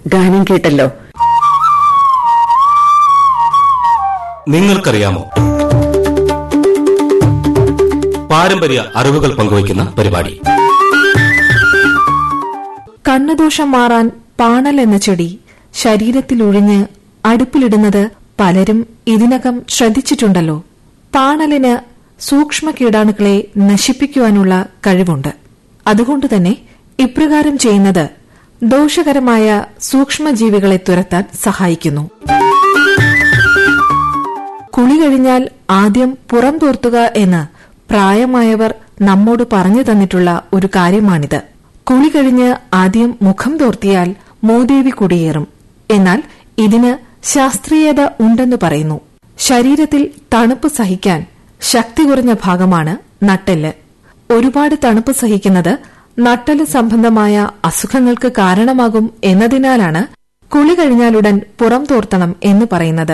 ഗാനം കേട്ടല്ലോ നിങ്ങൾക്കറിയാമോ പാരമ്പര്യ അറിവുകൾ പങ്കുവയ്ക്കുന്ന പരിപാടി കണ്ണുദോഷം മാറാൻ പാണൽ എന്ന ചെടി ശരീരത്തിൽ ഒഴിഞ്ഞ് അടുപ്പിലിടുന്നത് പലരും ഇതിനകം ശ്രദ്ധിച്ചിട്ടുണ്ടല്ലോ പാണലിന് സൂക്ഷ്മ കീടാണുക്കളെ നശിപ്പിക്കുവാനുള്ള കഴിവുണ്ട് അതുകൊണ്ടുതന്നെ ഇപ്രകാരം ചെയ്യുന്നത് ദോഷകരമായ സൂക്ഷ്മജീവികളെ തുരത്താൻ സഹായിക്കുന്നു കുളി കഴിഞ്ഞാൽ ആദ്യം പുറം തോർത്തുക എന്ന് പ്രായമായവർ നമ്മോട് പറഞ്ഞു തന്നിട്ടുള്ള ഒരു കാര്യമാണിത് കുളി കഴിഞ്ഞ് ആദ്യം മുഖം തോർത്തിയാൽ മൂദേവി കുടിയേറും എന്നാൽ ഇതിന് ശാസ്ത്രീയത ഉണ്ടെന്ന് പറയുന്നു ശരീരത്തിൽ തണുപ്പ് സഹിക്കാൻ ശക്തി കുറഞ്ഞ ഭാഗമാണ് നട്ടെല്ല് ഒരുപാട് തണുപ്പ് സഹിക്കുന്നത് നട്ടല് സംബന്ധമായ അസുഖങ്ങൾക്ക് കാരണമാകും എന്നതിനാലാണ് കുളി കഴിഞ്ഞാലുടൻ പുറം തോർത്തണം എന്ന് പറയുന്നത്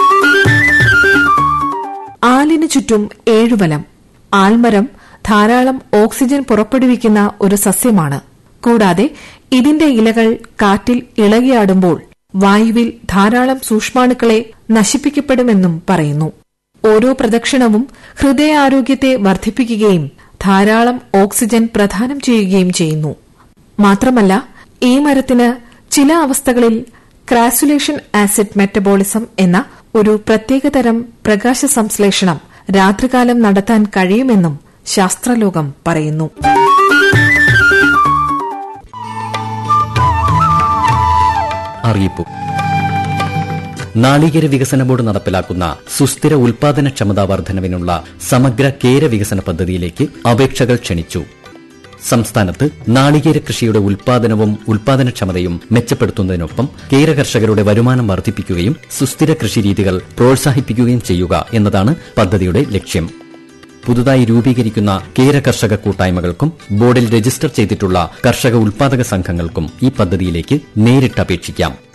ആലിനു ചുറ്റും ഏഴുവലം ആൽമരം ധാരാളം ഓക്സിജൻ പുറപ്പെടുവിക്കുന്ന ഒരു സസ്യമാണ് കൂടാതെ ഇതിന്റെ ഇലകൾ കാറ്റിൽ ഇളകിയാടുമ്പോൾ വായുവിൽ ധാരാളം സൂക്ഷ്മാണുക്കളെ നശിപ്പിക്കപ്പെടുമെന്നും പറയുന്നു ഓരോ പ്രദക്ഷിണവും ഹൃദയാരോഗ്യത്തെ വർദ്ധിപ്പിക്കുകയും ധാരാളം ഓക്സിജൻ പ്രദാനം ചെയ്യുകയും ചെയ്യുന്നു മാത്രമല്ല ഈ മരത്തിന് ചില അവസ്ഥകളിൽ ക്രാസുലേഷൻ ആസിഡ് മെറ്റബോളിസം എന്ന ഒരു പ്രത്യേകതരം പ്രകാശ സംശ്ലേഷണം രാത്രികാലം നടത്താൻ കഴിയുമെന്നും ശാസ്ത്രലോകം പറയുന്നു അറിയിപ്പു നാളികേര വികസന ബോർഡ് നടപ്പിലാക്കുന്ന സുസ്ഥിര ഉൽപാദനക്ഷമതാ വർധനവിനുള്ള സമഗ്ര കേര വികസന പദ്ധതിയിലേക്ക് അപേക്ഷകൾ ക്ഷണിച്ചു സംസ്ഥാനത്ത് നാളികേര കൃഷിയുടെ ഉൽപാദനവും ഉൽപാദനക്ഷമതയും മെച്ചപ്പെടുത്തുന്നതിനൊപ്പം കേര കർഷകരുടെ വരുമാനം വർദ്ധിപ്പിക്കുകയും സുസ്ഥിര കൃഷിരീതികൾ പ്രോത്സാഹിപ്പിക്കുകയും ചെയ്യുക എന്നതാണ് പദ്ധതിയുടെ ലക്ഷ്യം പുതുതായി രൂപീകരിക്കുന്ന കേര കർഷക കൂട്ടായ്മകൾക്കും ബോർഡിൽ രജിസ്റ്റർ ചെയ്തിട്ടുള്ള കർഷക ഉൽപാദക സംഘങ്ങൾക്കും ഈ പദ്ധതിയിലേക്ക് നേരിട്ട് അപേക്ഷിക്കാം